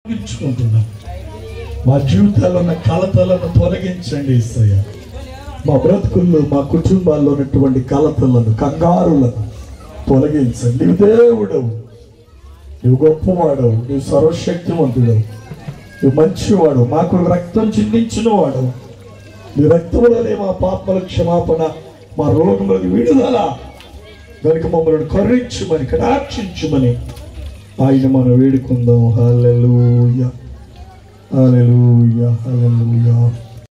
తొలగించుకుంటున్నాం మా జీవితాల్లో ఉన్న కలతలను తొలగించండి ఇస్తయ్య మా బ్రతుకుల్లో మా కుటుంబాల్లో ఉన్నటువంటి కలతలను కంగారులను తొలగించండి నీవు దేవుడవు నువ్వు గొప్పవాడవు నువ్వు సర్వశక్తివంతుడవు నువ్వు మంచివాడు మాకు రక్తం చిందించిన వాడు నీ రక్తములనే మా పాపల క్షమాపణ మా రోగములకు విడుదల కనుక మమ్మల్ని కరుణించుమని కటాక్షించుమని ఆయన మనం వేడుకుందాం హల్లెలూయా హల్లెలూయా హల్లెలూయా